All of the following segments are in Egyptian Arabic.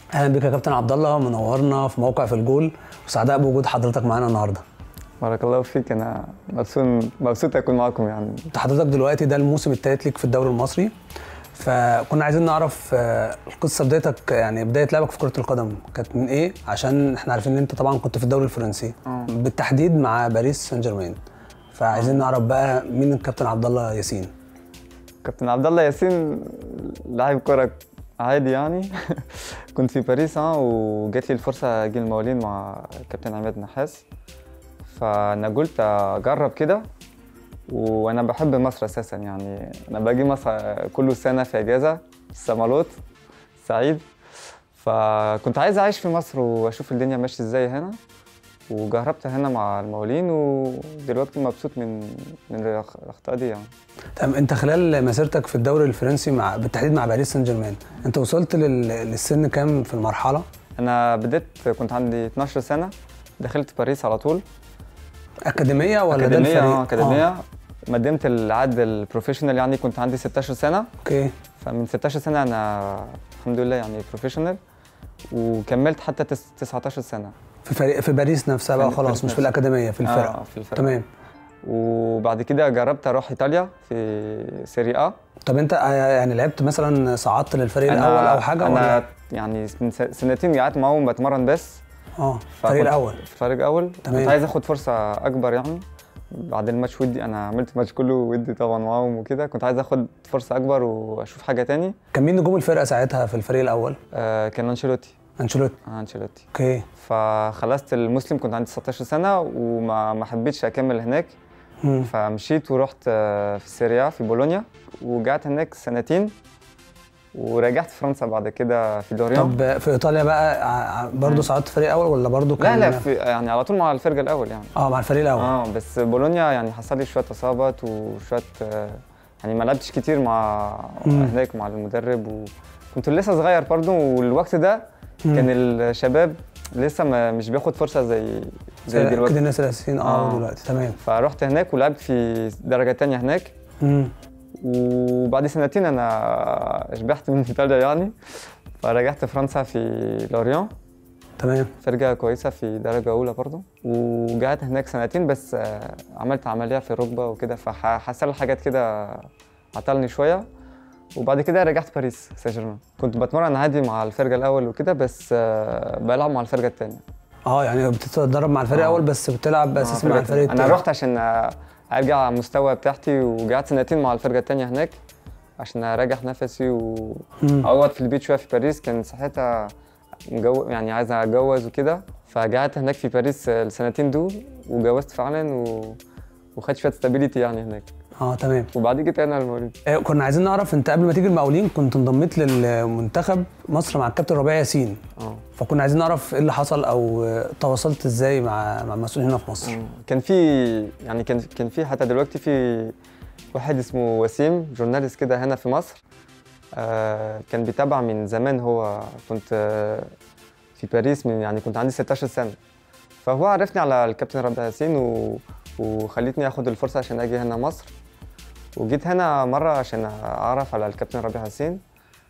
اهلا بك يا كابتن عبد الله منورنا في موقع في الجول وسعداء بوجود حضرتك معانا النهارده بارك الله فيك انا مبسوط مبسوط اكون معاكم يعني انت حضرتك دلوقتي ده الموسم الثالث ليك في الدوري المصري فكنا عايزين نعرف آه، القصه بدايتك يعني بدايه لعبك في كره القدم كانت من ايه عشان احنا عارفين ان انت طبعا كنت في الدوري الفرنسي آه. بالتحديد مع باريس سان جيرمان فعايزين نعرف بقى مين الكابتن عبد الله ياسين كابتن عبد الله ياسين لاعب كرة عادي يعني كنت في باريس اه وجات لي الفرصة اجي الموالين مع كابتن عماد نحاس فانا قلت اجرب كده وانا بحب مصر اساسا يعني انا باجي مصر كل سنة في اجازة السمالوت سعيد فكنت عايز اعيش في مصر واشوف الدنيا ماشيه ازاي هنا وجربت هنا مع الموالين ودلوقتي مبسوط من من الاخطاء دي يعني طب انت خلال مسيرتك في الدوري الفرنسي مع بالتحديد مع باريس سان جيرمان انت وصلت لل... للسن كام في المرحله انا بديت كنت عندي 12 سنه دخلت باريس على طول اكاديميه ولا ده اكاديميه الفريق اه اكاديميه مقدمت العقد البروفيشنال يعني كنت عندي 16 سنه اوكي فمن 16 سنه انا الحمد لله يعني بروفيشنال وكملت حتى تس- 19 سنه في فريق في باريس نفسها بقى في خلاص باريس مش في نفسها. الاكاديميه في الفرقه آه في الفرقه تمام وبعد كده جربت اروح ايطاليا في سيري ا طب انت آه، يعني لعبت مثلا صعدت للفريق الاول او حاجه انا ولا يعني من س- سنتين قعدت معاهم بتمرن بس اه فكنت الفريق الاول في الفريق الاول تمام. كنت عايز اخد فرصه اكبر يعني بعد الماتش ودي انا عملت الماتش كله ودي طبعا معاهم وكده كنت عايز اخد فرصه اكبر واشوف حاجه تاني كان مين نجوم الفرقه ساعتها في الفريق الاول آه كان انشيلوتي انشيلوتي آه انشيلوتي اوكي فخلصت المسلم كنت عندي 19 سنه وما ما حبيتش اكمل هناك مم. فمشيت ورحت آه، في السيريا في بولونيا وقعدت هناك سنتين ورجعت فرنسا بعد كده في لوريان طب في ايطاليا بقى ع- ع- برضه صعدت فريق اول ولا برضه لا كان لا في يعني على طول مع الفرقه الاول يعني اه مع الفريق الاول اه بس بولونيا يعني حصل لي شويه اصابات وشويه آه، يعني ما لعبتش كتير مع مم. هناك مع المدرب وكنت لسه صغير برضه والوقت ده مم. كان الشباب لسه ما مش بياخد فرصه زي زي كده دلوقتي الناس الاساسيين اه آه. دلوقتي تمام فرحت هناك ولعبت في درجه تانية هناك مم. وبعد سنتين انا شبعت من ايطاليا يعني فرجعت فرنسا في لوريان تمام فرقة كويسة في درجة أولى برضه وقعدت هناك سنتين بس آه، عملت عملية في الركبة وكده فحصل حاجات كده عطلني شوية وبعد كده رجعت باريس سان جيرمان كنت بتمرن عادي مع الفرقة الأول وكده بس آه، بلعب مع الفرقة التانية اه يعني بتتدرب مع الفريق آه. الاول بس بتلعب اساسي آه، مع فرقة الفريق التانية. التاني أنا رحت عشان آه، أرجع على المستوى بتاعتي وقعدت سنتين مع الفرقة التانية هناك عشان أراجع نفسي و... مم. اقعد في البيت شويه في باريس كان ساعتها مجو... يعني عايز اتجوز وكده فقعدت هناك في باريس السنتين دول وجوزت فعلا و... وخدت شويه ستابيليتي يعني هناك اه تمام وبعد كده انا المولود آه، كنا عايزين نعرف انت قبل ما تيجي المقاولين كنت انضميت للمنتخب مصر مع الكابتن ربيع ياسين اه فكنا عايزين نعرف ايه اللي حصل او آه، تواصلت ازاي مع مع المسؤولين هنا في مصر كان في يعني كان كان في حتى دلوقتي في واحد اسمه وسيم جورناليست كده هنا في مصر آه كان بيتابع من زمان هو كنت آه في باريس من يعني كنت عندي 16 سنه فهو عرفني على الكابتن ربيع ياسين و... وخليتني اخد الفرصه عشان اجي هنا مصر وجيت هنا مره عشان اعرف على الكابتن ربيع ياسين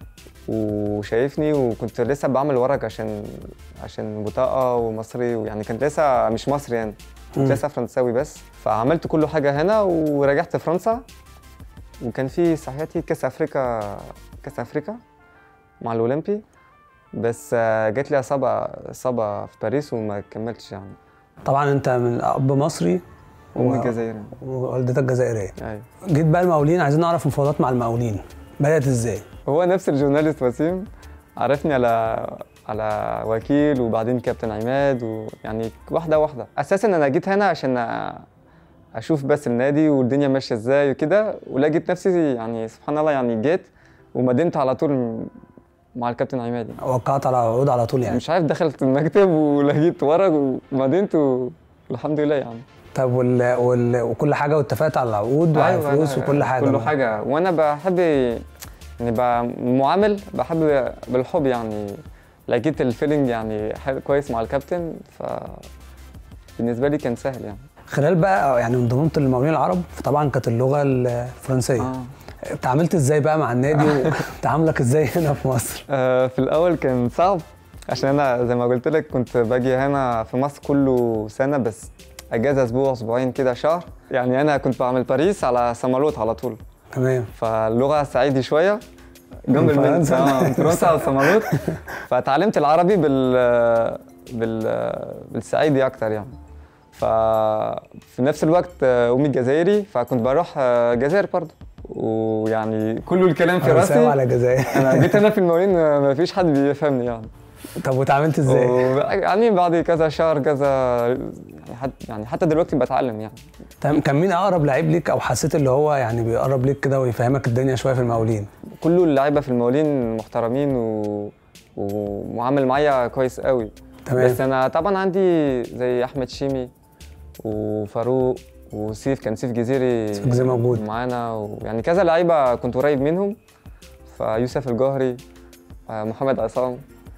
وشايفني وكنت لسه بعمل ورق عشان عشان بطاقه ومصري ويعني كنت لسه مش مصري يعني كنت مم. لسه فرنساوي بس فعملت كل حاجه هنا ورجعت فرنسا وكان في صحياتي كاس افريقيا كاس افريقيا مع الاولمبي بس آه، جات لي اصابه اصابه في باريس وما كملتش يعني طبعا انت من اب مصري امي و- جزائري ووالدتك جزائريه ايوه جيت بقى المقاولين عايزين نعرف مفاوضات مع المقاولين بدات ازاي هو نفس الجورناليست وسيم عرفني على على وكيل وبعدين كابتن عماد ويعني واحده واحده اساسا انا جيت هنا عشان اشوف بس النادي والدنيا ماشيه ازاي وكده ولقيت نفسي يعني سبحان الله يعني جيت ومدنت على طول مع الكابتن عماد يعني. وقعت على عقود على طول يعني مش عارف دخلت المكتب ولقيت ورق ومدنت والحمد لله يعني طب وال... وال... وكل حاجه واتفقت على العقود وعلى أيوة، الفلوس أنا وكل حاجه كل بقى. حاجه وانا بحب يعني ب- معامل بحب بالحب يعني لقيت الفيلينج يعني حلو كويس مع الكابتن ف بالنسبه لي كان سهل يعني خلال بقى يعني انضممت للمقاولين العرب فطبعا كانت اللغه الفرنسيه آه. اتعاملت ازاي بقى مع النادي وتعاملك ازاي هنا في مصر آه في الاول كان صعب عشان انا زي ما قلت لك كنت باجي هنا في مصر كله سنه بس اجازه اسبوع اسبوعين كده شهر يعني انا كنت بعمل باريس على سمالوت على طول تمام فاللغه صعيدي شويه جنب من المنيا فرنسا. آه، من فرنسا على سمالوت فتعلمت العربي بال بال بالصعيدي اكتر يعني ففي نفس الوقت آه، امي جزائري فكنت بروح آه، الجزائر برضه ويعني كله الكلام في سلام راسي على الجزائر انا جيت هنا في الموالين ما فيش حد بيفهمني يعني طب واتعاملت ازاي؟ و- يعني بعد كذا شهر كذا يعني حتى يعني حتى دلوقتي بتعلم يعني تمام كان مين اقرب لعيب ليك او حسيت اللي هو يعني بيقرب ليك كده ويفهمك الدنيا شويه في المقاولين كل اللعيبه في المقاولين محترمين و... ومعامل معايا كويس قوي تمام بس انا طبعا عندي زي احمد شيمي وفاروق وسيف كان سيف جزيري سيف جزيري موجود. معانا ويعني كذا لعيبه كنت قريب منهم فيوسف الجوهري آه، محمد عصام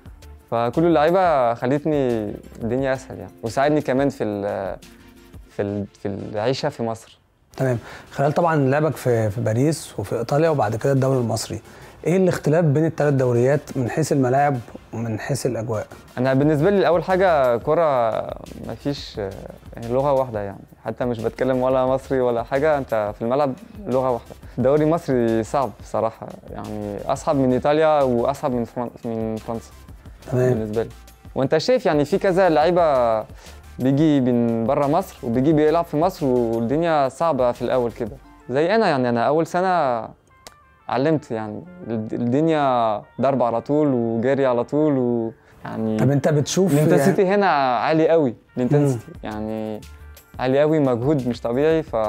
فكل اللعيبه خلتني الدنيا اسهل يعني وساعدني كمان في ال في ال في العيشه في مصر تمام خلال طبعا لعبك في في باريس وفي ايطاليا وبعد كده الدوري المصري ايه الاختلاف بين الثلاث دوريات من حيث الملاعب ومن حيث الاجواء انا بالنسبه لي اول حاجه كره ما فيش يعني لغه واحده يعني حتى مش بتكلم ولا مصري ولا حاجه انت في الملعب لغه واحده الدوري المصري صعب صراحه يعني اصعب من ايطاليا واصعب من فرن... من فرنسا تمام بالنسبه لي وانت شايف يعني في كذا لعيبه بيجي من بره مصر وبيجي بيلعب في مصر والدنيا صعبه في الاول كده زي انا يعني انا اول سنه علمت يعني الد- الدنيا ضرب على طول وجري على طول ويعني طب انت بتشوف يعني الانتنسيتي هنا عالي قوي الانتنسيتي يعني عالي قوي مجهود مش طبيعي ف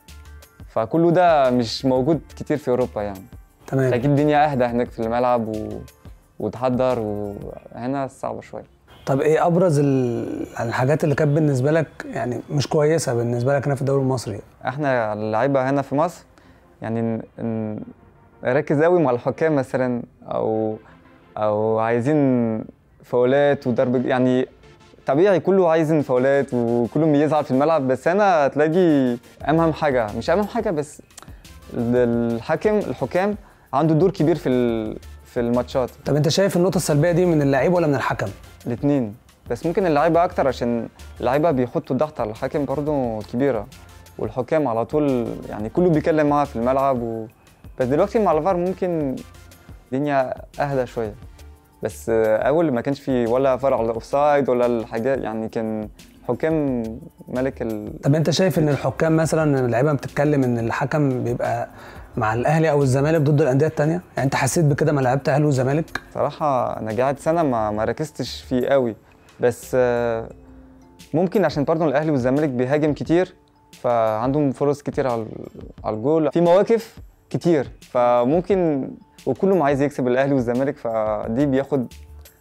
فكله ده مش موجود كتير في اوروبا يعني تمام لكن الدنيا اهدى هناك في الملعب و... وتحضر وهنا صعبة شوية طب ايه ابرز ال- الحاجات اللي كانت بالنسبه لك يعني مش كويسه بالنسبه لك هنا في الدوري المصري احنا اللعيبة هنا في مصر يعني ن... ن... نركز قوي مع الحكام مثلا او او عايزين فاولات وضرب يعني طبيعي كله عايزين فاولات وكله بيزعل في الملعب بس انا تلاقي اهم حاجة مش اهم حاجة بس ال- الحكم الحكام عنده دور كبير في ال... في الماتشات طب انت شايف النقطه السلبيه دي من اللعيب ولا من الحكم الاثنين بس ممكن اللعيبه اكتر عشان اللعيبه بيحطوا ضغط على الحكم برضه كبيره والحكام على طول يعني كله بيتكلم معاه في الملعب و... بس دلوقتي مع الفار ممكن الدنيا اهدى شويه بس آه، اول ما كانش في ولا فار على الاوفسايد ولا الحاجات يعني كان حكام ملك ال... طب انت شايف ان الحكام مثلا إن اللعيبه بتتكلم ان الحكم بيبقى مع الاهلي او الزمالك ضد الانديه التانية يعني انت حسيت بكده ما لعبت اهلي وزمالك صراحة أنا قاعد سنة ما ما ركزتش فيه قوي بس آه، ممكن عشان برضه الأهلي والزمالك بيهاجم كتير فعندهم فرص كتير على على الجول في مواقف كتير فممكن وكلهم عايز يكسب الأهلي والزمالك فدي بياخد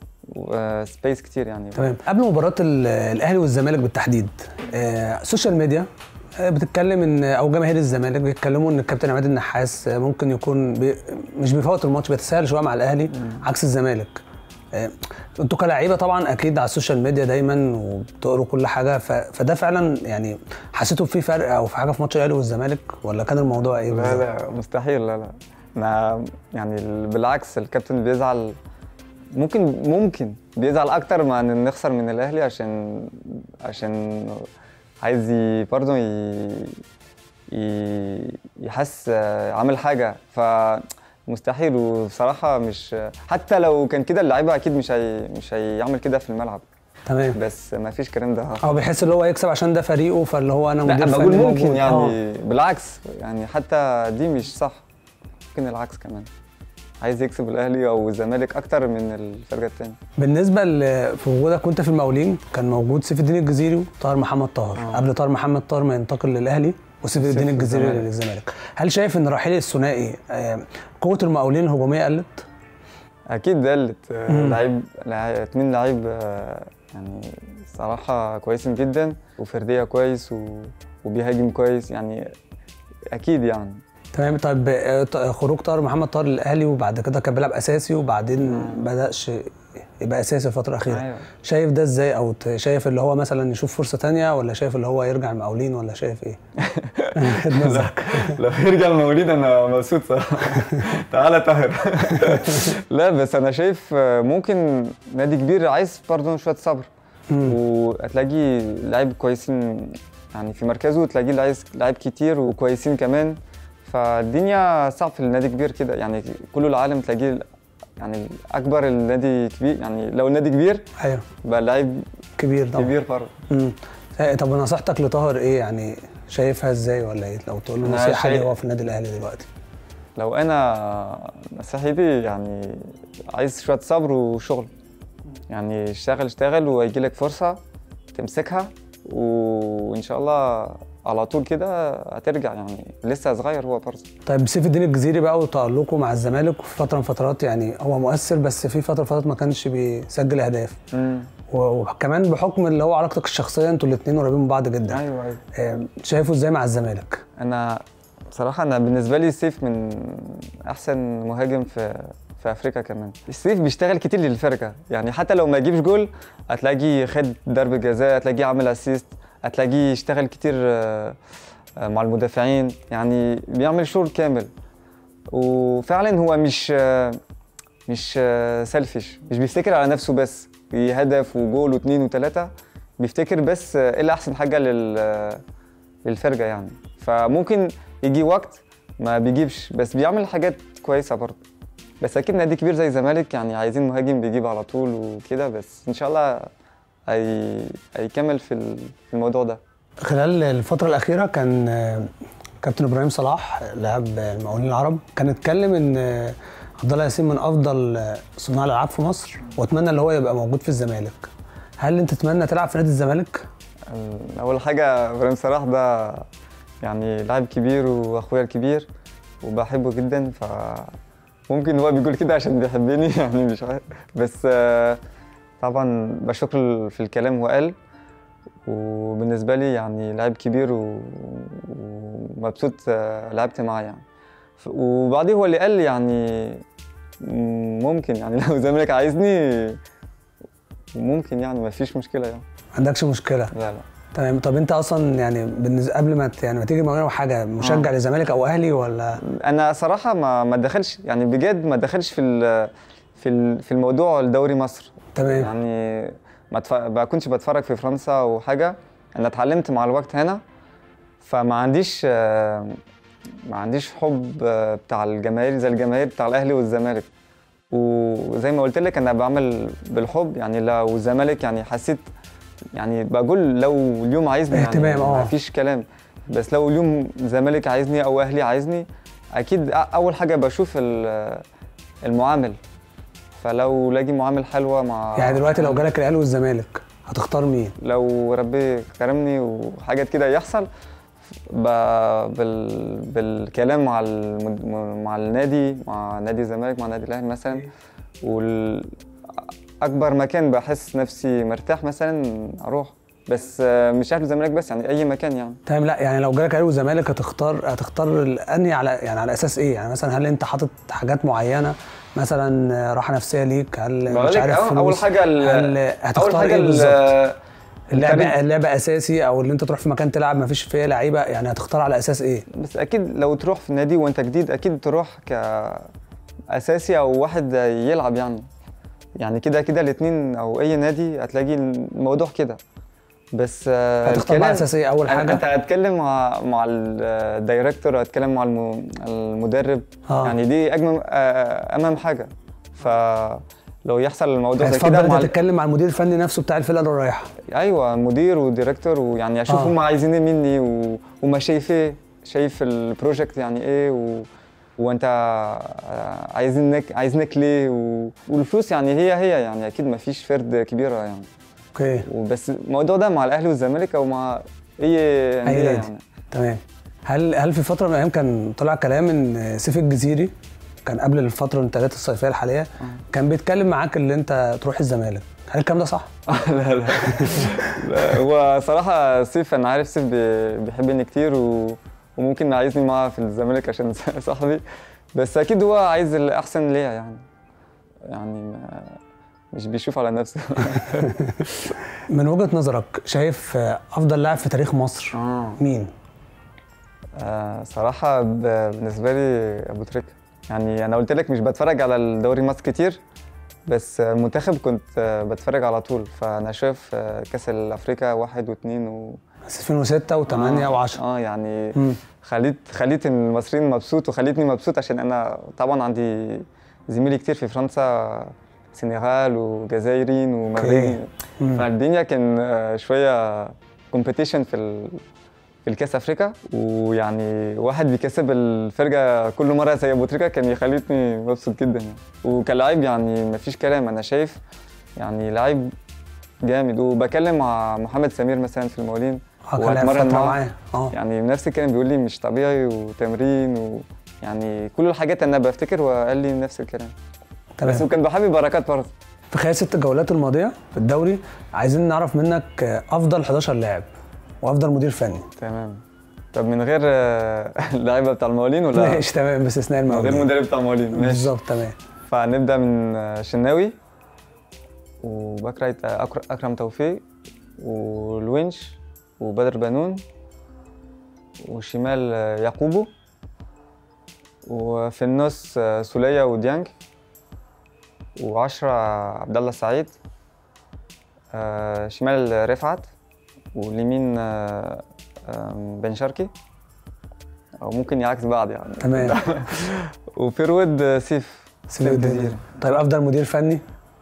سبيس كتير يعني تمام قبل مباراه ال- الاهلي والزمالك بالتحديد آه، السوشيال ميديا آه، بتتكلم ان او جماهير الزمالك بيتكلموا ان الكابتن عماد النحاس آه، ممكن يكون بي مش بيفوت الماتش بيتساهل شويه مع الاهلي عكس الزمالك آه، انتوا كلاعيبه طبعا اكيد على السوشيال ميديا دايما وبتقروا كل حاجه ف... فده فعلا يعني حسيتوا في فرق او في حاجه في ماتش الاهلي والزمالك ولا كان الموضوع ايه لا بالظبط؟ لا مستحيل لا لا أنا يعني ال- بالعكس الكابتن بيزعل ممكن ممكن بيزعل اكتر ما ان نخسر من الاهلي عشان عشان عايز ي- برضه ي... ي... يحس آه، عامل حاجه فمستحيل وبصراحه مش حتى لو كان كده اللعيبه اكيد مش هي... مش هيعمل كده في الملعب تمام بس ما فيش الكلام ده هو بيحس اللي هو يكسب عشان ده فريقه فاللي هو انا لا مدير بقول فني ممكن موجود. يعني آه. بالعكس يعني حتى دي مش صح ممكن العكس كمان عايز يكسب الاهلي او الزمالك اكتر من الفرقه الثانيه بالنسبه ل- في وجودك وانت في المقاولين كان موجود سيف الدين الجزيري وطاهر محمد طاهر آه. قبل طاهر محمد طاهر ما ينتقل للاهلي وسيف سيف الدين الجزيري الزمالك. للزمالك هل شايف ان رحيل الثنائي آه، قوه المقاولين الهجوميه قلت اكيد قلت آه، مم. لعيب لعيب- اتنين لعيب آه، يعني صراحه كويسين جدا وفرديه كويس و... وبيهاجم كويس يعني اكيد يعني تمام طيب آه، ط- خروج طاهر محمد طاهر للاهلي وبعد كده كان بيلعب اساسي وبعدين مم. بداش يبقى اساسي الفتره الاخيره ايوه شايف ده ازاي او ت- شايف اللي هو مثلا يشوف فرصه تانية ولا شايف اللي هو يرجع المقاولين ولا شايف ايه نظرك لو يرجع المواليد انا مبسوط صراحه تعالى طاهر لا بس انا شايف آه، ممكن نادي كبير عايز برضه شويه صبر مم. وهتلاقي لعيب كويسين يعني في مركزه تلاقيه عايز لعيب كتير وكويسين كمان فالدنيا صعب في النادي كبير كده يعني كل العالم تلاقيه يعني اكبر النادي كبير يعني لو النادي كبير ايوه بقى لعيب كبير طبعا كبير برضه مم. إيه، طب نصيحتك لطاهر ايه يعني شايفها ازاي ولا ايه لو تقول له أنا نصيحه ليه شايف- هو في النادي الاهلي دلوقتي لو انا نصيحتي يعني عايز شويه صبر وشغل يعني اشتغل اشتغل ويجي لك فرصه تمسكها وان شاء الله على طول كده هترجع يعني لسه صغير هو برضه طيب سيف الدين الجزيري بقى وتألقه مع الزمالك في فتره من فترات يعني هو مؤثر بس في فتره من فترات ما كانش بيسجل اهداف و- وكمان بحكم اللي هو علاقتك الشخصيه انتوا الاثنين قريبين من بعض جدا ايوه ايوه آه، شايفه ازاي مع الزمالك انا بصراحه انا بالنسبه لي سيف من احسن مهاجم في في افريقيا كمان سيف بيشتغل كتير للفرقه يعني حتى لو ما يجيبش جول هتلاقيه خد ضربه جزاء هتلاقيه عامل اسيست هتلاقيه يشتغل كتير آه، آه، مع المدافعين يعني بيعمل شغل كامل وفعلا هو مش آه، مش سيلفيش مش بيفتكر على نفسه بس هدف وجول واثنين وثلاثه بيفتكر بس آه، ايه اللي احسن حاجه لل آه، للفرقه يعني فممكن يجي وقت ما بيجيبش بس بيعمل حاجات كويسه برضه بس اكيد نادي كبير زي الزمالك يعني عايزين مهاجم بيجيب على طول وكده بس ان شاء الله هي... هيكمل في ال- في الموضوع ده خلال الفترة الأخيرة كان آه، كابتن إبراهيم صلاح لاعب المقاولين العرب كان اتكلم إن آه، عبد الله ياسين من أفضل آه، صناع الألعاب في مصر وأتمنى اللي هو يبقى موجود في الزمالك هل أنت تتمنى تلعب في نادي الزمالك؟ ال- اول حاجه ابراهيم صلاح ده يعني لاعب كبير واخويا الكبير وبحبه جدا ف ممكن هو بيقول كده عشان بيحبني يعني مش عارف بس آه، طبعا بشكر في الكلام هو قال وبالنسبه لي يعني لاعب كبير و- ومبسوط آه، لعبت معاه يعني ف- وبعديه هو اللي قال يعني ممكن يعني لو الزمالك عايزني ممكن يعني ما فيش مشكله يعني ما عندكش مشكلة لا لا تمام طب أنت أصلا يعني بالنسبة قبل ما ت- يعني ما تيجي المقاولين أو حاجة مشجع آه. للزمالك أو أهلي ولا انا صراحه ما ما دخلش يعني بجد ما دخلش في ال- في ال- في الموضوع الدوري مصر تمام يعني ما تف... ما كنتش بتفرج في فرنسا وحاجه انا اتعلمت مع الوقت هنا فما عنديش آه، ما عنديش حب آه، بتاع الجماهير زي الجماهير بتاع الاهلي والزمالك وزي ما قلت لك انا بعمل بالحب يعني لو الزمالك يعني حسيت يعني بقول لو اليوم عايزني اهتمام، يعني آه. ما فيش كلام بس لو اليوم الزمالك عايزني او اهلي عايزني اكيد أ- اول حاجه بشوف ال- المعامل فلو لاقي معامل حلوه مع يعني دلوقتي لو جالك الأهلي والزمالك هتختار مين؟ لو ربي كرمني وحاجات كده يحصل ب... بال... بالكلام مع المد... مع النادي مع نادي الزمالك مع نادي الاهلي مثلا وال... اكبر مكان بحس نفسي مرتاح مثلا اروح بس آه، مش اهلي الزمالك بس يعني اي مكان يعني تمام لا يعني لو جالك الاهلي والزمالك هتختار هتختار الانهي على يعني على اساس ايه؟ يعني مثلا هل انت حاطط حاجات معينه مثلا راحه نفسيه ليك؟ هل بقول مش لك عارف أول- اول فلوس؟ حاجه ال... هل اول هتختار حاجه ايه ال- بالظبط؟ اللعبه الفريق. اللعبه اساسي او اللي انت تروح في مكان تلعب ما فيش فيه لعيبه يعني هتختار على اساس ايه؟ بس اكيد لو تروح في نادي وانت جديد اكيد تروح كاساسي او واحد يلعب يعني يعني كده كده الاثنين او اي نادي هتلاقي الموضوع كده بس آه، هتختار الكلام- على اساس ايه اول أنا- حاجه؟ انت هتكلم مع مع الدايركتور هتكلم مع الم- المدرب آه. يعني دي اجمل آه، اهم حاجه فلو يحصل الموضوع زي هتفضل كده انت مع ال- تتكلم مع المدير الفني نفسه بتاع الفرقه اللي رايحه ايوه مدير وديريكتور ويعني اشوف آه. هم عايزين ايه مني و... وما شايف ايه شايف البروجكت يعني ايه و... وانت آه، عايزينك عايزينك ليه و... والفلوس يعني هي هي يعني اكيد ما فيش فرد كبيره يعني اوكي وبس الموضوع ده مع الاهلي والزمالك او مع اي انديه نادي. يعني تمام هل هل في فتره من الايام كان طلع كلام ان سيف الجزيري كان قبل الفتره الانتقالات الصيفيه الحاليه كان بيتكلم معاك اللي انت تروح الزمالك هل الكلام ده صح؟ لا لا لا هو صراحة سيف أنا عارف سيف بي- بيحبني كتير و... وممكن عايزني معاه في الزمالك عشان صاحبي بس أكيد هو عايز الأحسن ليا يعني يعني ما... مش بيشوف على نفسه من وجهه نظرك شايف آه، افضل لاعب في تاريخ مصر اه مين آه، صراحة ب- بالنسبة لي أبو تريكة يعني أنا قلت لك مش بتفرج على الدوري مصر كتير بس آه، المنتخب كنت آه، بتفرج على طول فأنا شايف آه، كأس الأفريقيا واحد واثنين و... 2006 و8 آه، و10 اه يعني مم. خليت خليت المصريين مبسوط وخليتني مبسوط عشان أنا طبعا عندي زميلي كتير في فرنسا سنغال وجزائريين ومغربيين مم. فالدنيا كان آه، شويه كومبيتيشن في ال... في الكاس افريقيا ويعني واحد بيكسب الفرقه كل مره زي ابو تريكه كان يخليني مبسوط جدا يعني وكلاعب يعني مفيش كلام انا شايف يعني لعيب جامد وبكلم مع محمد سمير مثلا في المقاولين اه كان لعب وأتمرن فتره معاه. معاه اه يعني نفس الكلام بيقول لي مش طبيعي وتمرين و يعني كل الحاجات انا بفتكر وقال لي نفس الكلام بس تمام وكان بحب بركات برضه في خلال ست جولات الماضيه في الدوري عايزين نعرف منك آه، افضل 11 لاعب وافضل مدير فني تمام طب من غير آه، اللعيبه بتاع المقاولين ولا ماشي تمام باستثناء من غير الموضوع المدرب بتاع المقاولين ماشي بالظبط تمام فهنبدا من آه، شناوي وباك رايت آه، أكر- اكرم توفيق والونش وبدر بنون وشمال آه، يعقوبو وفي النص آه، سولية وديانج وعشرة عبد الله السعيد آه، شمال رفعت واليمين آه، آم، بن شرقي او ممكن يعكس بعض يعني تمام وفيرود آه، سيف سيف الجزيرة طيب افضل مدير فني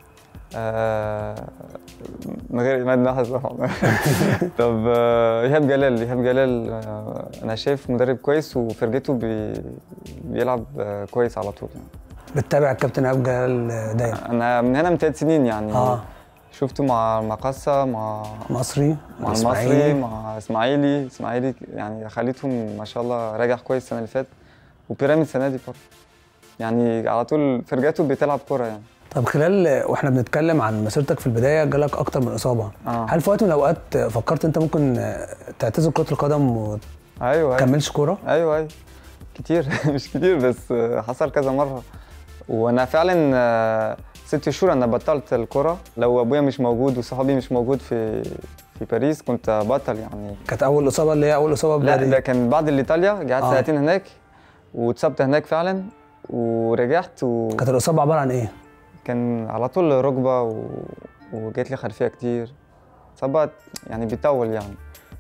آه، من غير عماد نحس طبعا طب آه، ايهاب جلال ايهاب جلال آه، انا شايف مدرب كويس وفرقته بي بيلعب آه، كويس على طول يعني. بتتابع الكابتن ايهاب جلال آه، دايما انا من هنا من ثلاث سنين يعني اه شفته مع مقصة مع مصري مع المصري إسماعيلي. مع اسماعيلي اسماعيلي يعني خليتهم ما شاء الله راجع كويس السنه اللي فاتت وبيراميدز السنه دي برضه يعني على طول فرقته بتلعب كوره يعني طب خلال واحنا بنتكلم عن مسيرتك في البدايه جالك اكتر من اصابه اه هل في وقت من الاوقات فكرت انت ممكن آه، تعتزل كره القدم وما ايوه ايوه تكملش كوره ايوه ايوه كتير مش كتير بس حصل كذا مره وانا فعلا آه، ست شهور انا بطلت الكرة لو ابويا مش موجود وصحابي مش موجود في في باريس كنت بطل يعني كانت اول اصابه اللي هي اول اصابه لا بدأت ده كان بعد الايطاليا قعدت آه. سنتين هناك واتصبت هناك فعلا ورجعت وكان كانت الاصابه عباره عن ايه؟ على طول ركبه و... وجات لي خلفيه كتير اصابات يعني بيطول يعني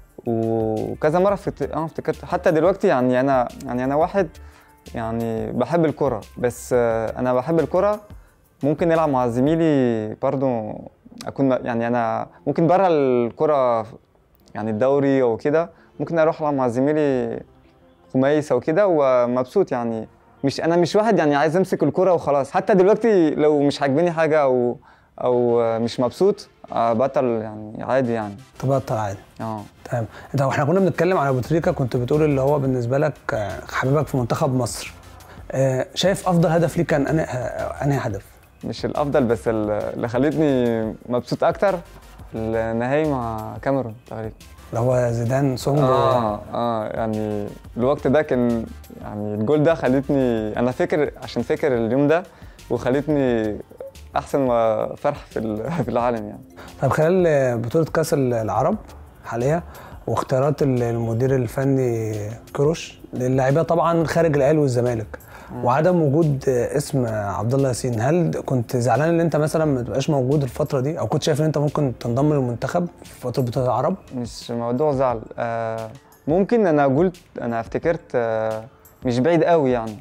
وكذا مره فت... اه افتكرت حتى دلوقتي يعني انا يعني انا واحد يعني بحب الكرة بس آه، انا بحب الكرة ممكن نلعب مع زميلي برضو اكون م- يعني انا ممكن بره الكرة يعني الدوري او كده ممكن اروح العب مع زميلي خميس او كده ومبسوط يعني مش انا مش واحد يعني عايز امسك الكرة وخلاص حتى دلوقتي لو مش عاجباني حاجة او او آه، مش مبسوط آه، بطل يعني عادي يعني تبطل عادي اه تمام انت واحنا كنا بنتكلم على ابو تريكه كنت بتقول اللي هو بالنسبه لك آه، حبيبك في منتخب مصر آه، شايف افضل هدف ليك كان انهي آه، انهي هدف؟ مش الافضل بس ال- اللي خلتني مبسوط اكتر النهائي مع كاميرون تقريبا اللي هو زيدان سونج اه اه يعني الوقت ده كان يعني الجول ده خلتني انا فاكر عشان فاكر اليوم ده وخلتني احسن فرح في ال- في العالم يعني طيب خلال آه، بطوله كاس العرب حاليا واختيارات ال- المدير الفني كروش للاعيبه طبعا خارج الاهلي والزمالك وعدم وجود آه، اسم آه، عبد الله ياسين هل كنت زعلان ان انت مثلا ما تبقاش موجود الفتره دي او كنت شايف ان انت ممكن تنضم للمنتخب في فتره بطوله العرب مش موضوع زعل آه ممكن انا قلت انا افتكرت آه مش بعيد قوي يعني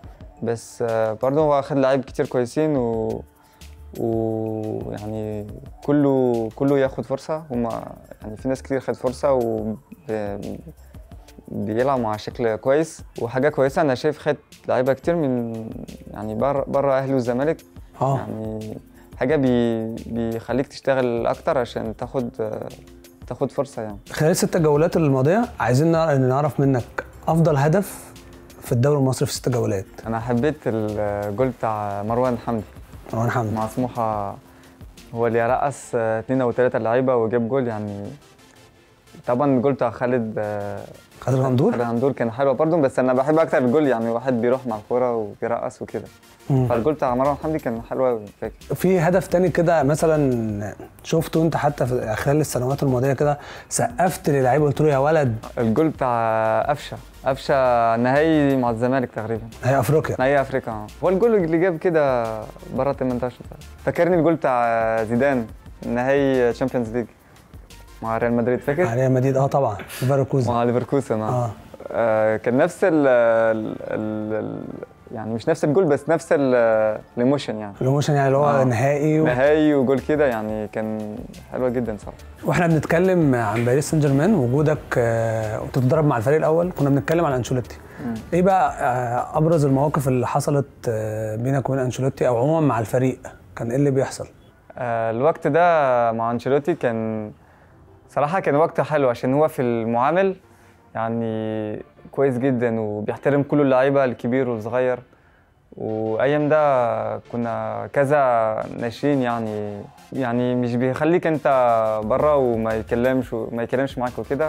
بس آه برضه هو اخد لعيب كتير كويسين و ويعني كله كله ياخد فرصه هما يعني في ناس كتير خد فرصه و ب- بيلعب مع شكل كويس وحاجه كويسه انا شايف خد لعيبه كتير من يعني بره بره اهلي والزمالك اه يعني حاجه بي بيخليك تشتغل اكتر عشان تاخد آه، تاخد فرصه يعني خلال الست جولات الماضيه عايزين نعرف- نعرف منك افضل هدف في الدوري المصري في ست جولات انا حبيت الجول بتاع مروان حمدي مروان حمدي مع سموحه هو اللي رقص آه، اتنين او تلاته لعيبه وجاب جول يعني طبعا الجول بتاع خالد آه، خالد غندور خالد هندور كان حلو برضه بس انا بحب اكتر الجول يعني واحد بيروح مع الكوره وبيرقص وكده مم. فالجول بتاع مروان حمدي كان حلو قوي فاكر في هدف تاني كده مثلا شفته انت حتى في خلال السنوات الماضيه كده سقفت للعيب قلت له يا ولد الجول بتاع قفشه قفشه نهائي مع الزمالك تقريبا هي افريقيا نهائي افريقيا آه. هو الجول اللي جاب كده بره 18 فاكرني الجول بتاع زيدان نهائي تشامبيونز ليج مع ريال مدريد فاكر؟ عليها مديد اه طبعا ليفركوزن مع ليفركوزن آه. اه آه كان نفس ال ال ال ال يعني مش نفس الجول بس نفس ال- الايموشن يعني الايموشن يعني اللي هو آه. نهائي و... نهائي وجول كده يعني كان حلوه جدا صراحه واحنا بنتكلم عن باريس سان جيرمان وجودك آه، وتتدرب مع الفريق الاول كنا بنتكلم عن انشيلوتي مم. ايه بقى آه، ابرز المواقف اللي حصلت آه، بينك وبين انشيلوتي او عموما مع الفريق كان ايه اللي بيحصل آه، الوقت ده مع انشيلوتي كان صراحة كان وقت حلو عشان هو في المعامل يعني كويس جدا وبيحترم كل اللعيبة الكبير والصغير وأيام ده كنا كذا ناشئين يعني يعني مش بيخليك انت بره وما يكلمش وما يكلمش معاك وكده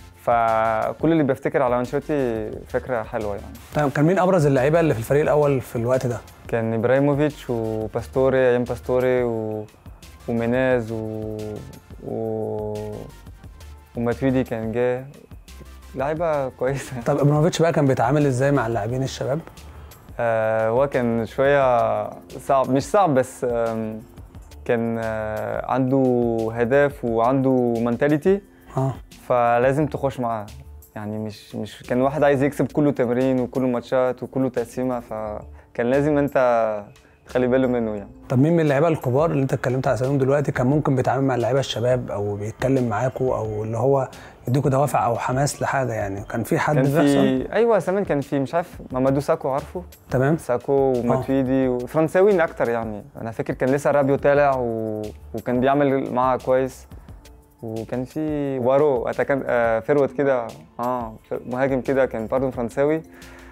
فكل اللي بيفتكر على انشيلوتي فكرة حلوة يعني طيب كان مين ابرز اللعيبه اللي في الفريق الاول في الوقت ده كان ابراهيموفيتش وباستوري ايام باستوري و... وميناز و... و... وماتويدي كان جه لعيبه كويسه طب ابراهيموفيتش بقى كان بيتعامل ازاي مع اللاعبين الشباب آه هو كان شويه صعب مش صعب بس آم، كان آه عنده هدف وعنده منتاليتي اه فلازم تخش معاه يعني مش مش كان واحد عايز يكسب كله تمرين وكله ماتشات وكله تقسيمه فكان لازم انت تخلي باله منه يعني طب مين من اللعيبه الكبار اللي انت اتكلمت على اساميهم دلوقتي كان ممكن بيتعامل مع اللعيبه الشباب او بيتكلم معاكوا او اللي هو يديكوا دوافع او حماس لحاجه يعني كان في حد كان بيحصل في ايوه زمان كان في مش عارف مامادو ساكو عارفه تمام ساكو وماتويدي وفرنساويين اكتر يعني انا فاكر كان لسه رابيو طالع و... وكان بيعمل معاه كويس وكان في وارو أتاكن... آه فروت كده اه فر- مهاجم كده كان برضه فرنساوي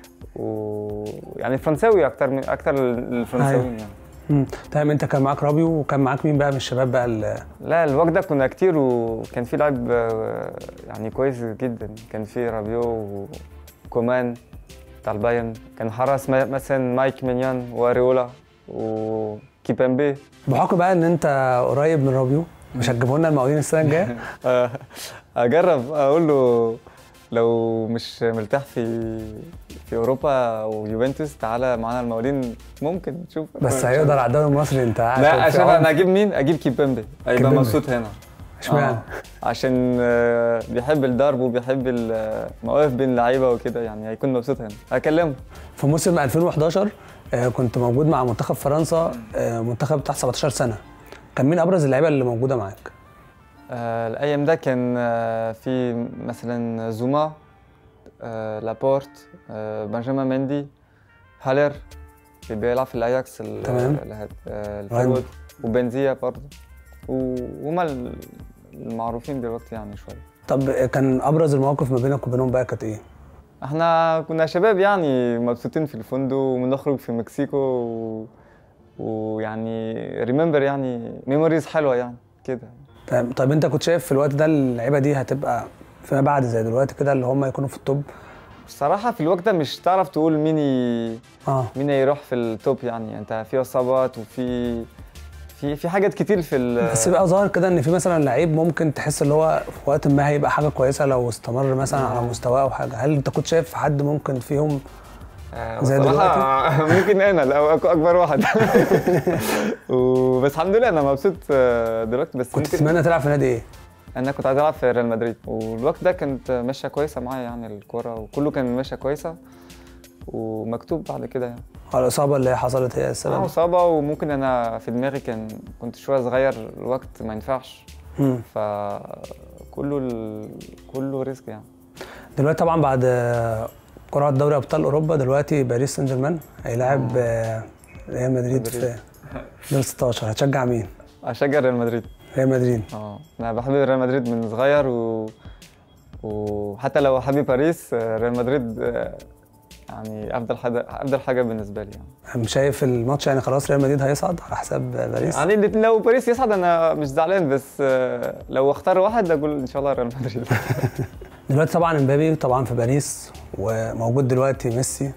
و يعني فرنساوي اكتر من اكتر الفرنساويين يعني مم. طيب انت كان معاك رابيو وكان معاك مين بقى من الشباب بقى اللي لا الوقت ده كنا كتير وكان في لاعب آه، يعني كويس جدا كان في رابيو وكومان بتاع البايرن كان حرس م- مثلا مايك مينيان واريولا وكيبامبي بحكم بقى ان انت قريب من رابيو مش هتجيبه لنا المقاولين السنه الجايه آه، اجرب اقول له لو مش مرتاح في في اوروبا او يوفنتوس تعالى معانا المقاولين ممكن نشوف بس هيقدر على الدوري المصري انت عارف لا في عشان عمق. انا اجيب مين اجيب كيبامبي هيبقى كيبامبي. مبسوط هنا اشمعنى آه، عشان آه، بيحب الضرب وبيحب المواقف بين اللعيبه وكده يعني هيكون مبسوط هنا هكلمه في موسم 2011 آه، كنت موجود مع منتخب فرنسا آه، منتخب تحت 17 سنه كان مين ابرز اللعيبه اللي موجوده معاك آه، الايام ده كان آه، في مثلا زوما آه، لابورت آه، بنجامين مندي هالر اللي بيلعب في الاياكس ال- تمام. ال- آه، الفرود وبنزيا برضه وهما ال- المعروفين دلوقتي يعني شويه طب آه، كان ابرز المواقف ما بينك وبينهم بقى كانت ايه احنا كنا شباب يعني مبسوطين في الفندق وبنخرج في مكسيكو و... ويعني ريمبر يعني ميموريز حلوه يعني كده طيب, طيب انت كنت شايف في الوقت ده اللعيبه دي هتبقى فيما بعد زي دلوقتي كده اللي هم يكونوا في التوب الصراحه في الوقت ده مش تعرف تقول مين ي... اه مين يروح في التوب يعني انت في اصابات وفي في في حاجات كتير في ال... بس بقى ظاهر كده ان في مثلا لعيب ممكن تحس اللي هو في وقت ما هيبقى حاجه كويسه لو استمر مثلا على مستواه او حاجه هل انت كنت شايف حد ممكن فيهم آه، زي بصراحة ممكن انا لو أك- اكبر واحد وبس الحمد لله انا مبسوط آه، دلوقتي بس كنت ممكن تتمنى تلعب في نادي ايه انا كنت عايز العب في ريال مدريد والوقت ده كانت ماشيه كويسه معايا يعني الكوره وكله كان ماشيه كويسه ومكتوب بعد كده يعني على الاصابه اللي حصلت هي انا السبب اصابه وممكن انا في دماغي كان كنت شويه صغير الوقت ما ينفعش مم. فكله ال... كله ريسك يعني دلوقتي طبعا بعد آه، قرعه دوري ابطال اوروبا دلوقتي باريس سان جيرمان هيلاعب آه، ريال مدريد في مدريد. دور 16 هتشجع مين؟ اشجع ريال مدريد ريال مدريد اه انا بحب ريال مدريد من صغير و... وحتى لو حبيب باريس آه، ريال مدريد آه، يعني افضل حاجه افضل حاجه بالنسبه لي يعني مش شايف الماتش يعني خلاص ريال مدريد هيصعد على حساب باريس يعني الاتنين لو باريس يصعد انا مش زعلان بس آه، لو اختار واحد اقول ان شاء الله ريال مدريد دلوقتي طبعا امبابي طبعا في باريس وموجود دلوقتي ميسي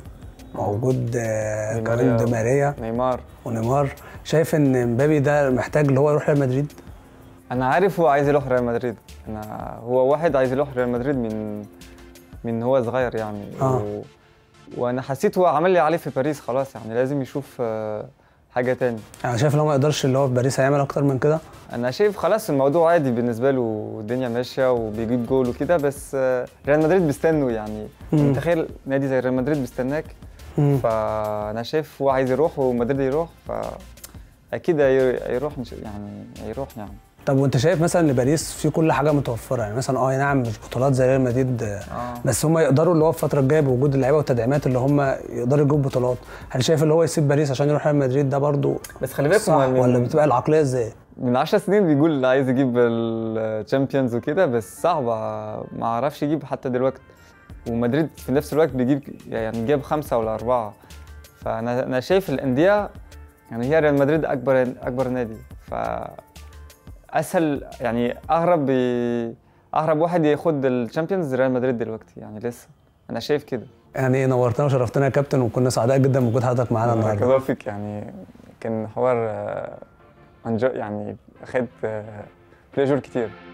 موجود آه، دي كمان ماريا. دي ماريا نيمار ونيمار شايف ان مبابي ده محتاج اللي هو يروح ريال مدريد انا عارف هو عايز يروح ريال مدريد انا هو واحد عايز يروح ريال مدريد من من هو صغير يعني آه. و... وانا حسيت هو عمل لي عليه في باريس خلاص يعني لازم يشوف آه، حاجه تاني يعني شايف لو ما يقدرش اللي هو في باريس هيعمل اكتر من كده انا شايف خلاص الموضوع عادي بالنسبه له الدنيا ماشيه وبيجيب جول وكده بس آه، ريال مدريد بيستنوا يعني مم. تخيل نادي زي ريال مدريد بيستناك مم. فانا شايف هو عايز يروح ومدريد يروح فاكيد هي- هيروح مش- يعني هيروح يعني طب وانت شايف مثلا ان باريس في كل حاجه متوفره يعني مثلا اه نعم مش بطولات زي ريال مدريد آه، آه. بس هم يقدروا اللي هو الفتره الجايه بوجود اللعيبه والتدعيمات اللي هم يقدروا يجيبوا بطولات هل شايف اللي هو يسيب باريس عشان يروح ريال مدريد ده برضو بس خلي بالك صح هما من- ولا بتبقى العقليه ازاي؟ من 10 سنين بيقول عايز يجيب الشامبيونز وكده بس صعبة ما عرفش يجيب حتى دلوقتي ومدريد في نفس الوقت بيجيب يعني جاب خمسة ولا أربعة فأنا أنا شايف الأندية يعني هي ريال مدريد أكبر أكبر نادي ف أسهل يعني أغرب أغرب واحد ياخد الشامبيونز ريال مدريد دلوقتي يعني لسه أنا شايف كده يعني نورتنا وشرفتنا يا كابتن وكنا سعداء جدا بوجود حضرتك معانا النهارده كده فيك يعني كان حوار آه، عن جو- يعني أخد بليجر كتير